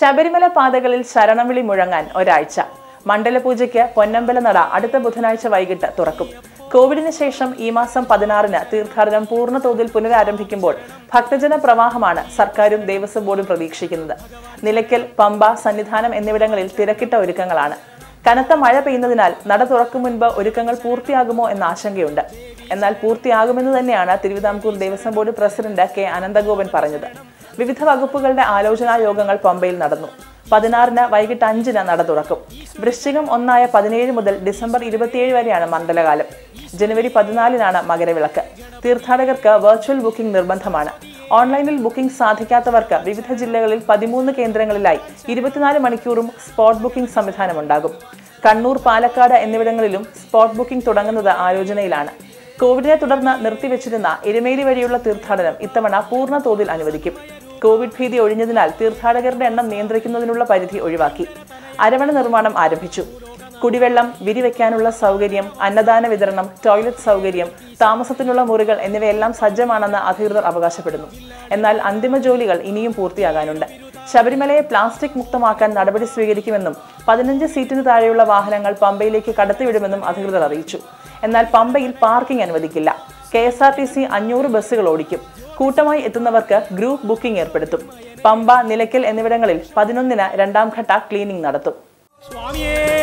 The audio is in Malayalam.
ശബരിമല പാതകളിൽ ശരണംവിളി മുഴങ്ങാൻ ഒരാഴ്ച മണ്ഡലപൂജയ്ക്ക് പൊന്നമ്പല നട അടുത്ത ബുധനാഴ്ച വൈകിട്ട് തുറക്കും കോവിഡിന് ശേഷം ഈ മാസം പതിനാറിന് തീർത്ഥാടനം പൂർണ്ണ തോതിൽ പുനരാരംഭിക്കുമ്പോൾ ഭക്തജന പ്രവാഹമാണ് സർക്കാരും ദേവസ്വം ബോർഡും പ്രതീക്ഷിക്കുന്നത് നിലയ്ക്കൽ പമ്പ സന്നിധാനം എന്നിവിടങ്ങളിൽ തിരക്കിട്ട ഒരുക്കങ്ങളാണ് കനത്ത മഴ പെയ്യുന്നതിനാൽ നട തുറക്കും മുൻപ് ഒരുക്കങ്ങൾ പൂർത്തിയാകുമോ എന്ന ആശങ്കയുണ്ട് എന്നാൽ പൂർത്തിയാകുമെന്ന് തന്നെയാണ് Thiruvithamkoor Devaswom board president K Ananthagopan പറഞ്ഞത് വിവിധ വകുപ്പുകളുടെ ആലോചനാ യോഗങ്ങൾ പമ്പയിൽ നടന്നു പതിനാറിന് വൈകിട്ട് അഞ്ചിന് നട തുറക്കും വൃശ്ചികം ഒന്നായ പതിനേഴ് മുതൽ ഡിസംബർ ഇരുപത്തിയേഴ് വരെയാണ് മണ്ഡലകാലം ജനുവരി പതിനാലിനാണ് മകരവിളക്ക് തീർത്ഥാടകർക്ക് വെർച്വൽ ബുക്കിംഗ് നിർബന്ധമാണ് ഓൺലൈനിൽ ബുക്കിംഗ് സാധിക്കാത്തവർക്ക് വിവിധ ജില്ലകളിൽ പതിമൂന്ന് കേന്ദ്രങ്ങളിലായി ഇരുപത്തിനാല് മണിക്കൂറും സ്പോട്ട് ബുക്കിംഗ് സംവിധാനമുണ്ടാകും കണ്ണൂർ പാലക്കാട് എന്നിവിടങ്ങളിലും സ്പോട്ട് ബുക്കിംഗ് തുടങ്ങുന്നത് ആലോചനയിലാണ് കോവിഡിനെ തുടർന്ന് നിർത്തിവെച്ചിരുന്ന എരുമേലി വഴിയുള്ള തീർത്ഥാടനം ഇത്തവണ പൂർണ്ണ തോതിൽ അനുവദിക്കും കോവിഡ് ഭീതി ഒഴിഞ്ഞതിനാൽ തീർത്ഥാടകരുടെ എണ്ണം നിയന്ത്രിക്കുന്നതിനുള്ള പരിധി ഒഴിവാക്കി അരവണ നിർമ്മാണം ആരംഭിച്ചു കുടിവെള്ളം വിരിവെക്കാനുള്ള സൗകര്യം അന്നദാന വിതരണം ടോയ്ലറ്റ് സൗകര്യം താമസത്തിനുള്ള മുറികൾ എന്നിവയെല്ലാം സജ്ജമാണെന്ന് അധികൃതർ അവകാശപ്പെടുന്നു എന്നാൽ അന്തിമ ജോലികൾ ഇനിയും പൂർത്തിയാകാനുണ്ട് ശബരിമലയെ പ്ലാസ്റ്റിക് മുക്തമാക്കാൻ നടപടി സ്വീകരിക്കുമെന്നും പതിനഞ്ച് സീറ്റിന് താഴെയുള്ള വാഹനങ്ങൾ പമ്പയിലേക്ക് കടത്തിവിടുമെന്നും അധികൃതർ അറിയിച്ചു എന്നാൽ പമ്പയിൽ പാർക്കിംഗ് അനുവദിക്കില്ല K S R T C അഞ്ഞൂറ് ബസ്സുകൾ ഓടിക്കും കൂട്ടമായി എത്തുന്നവർക്ക് ഗ്രൂപ്പ് ബുക്കിംഗ് ഏർപ്പെടുത്തും പമ്പ നിലയ്ക്കൽ എന്നിവിടങ്ങളിൽ പതിനൊന്നിന് രണ്ടാം ഘട്ട ക്ലീനിംഗ് നടത്തും സ്വാമിയേ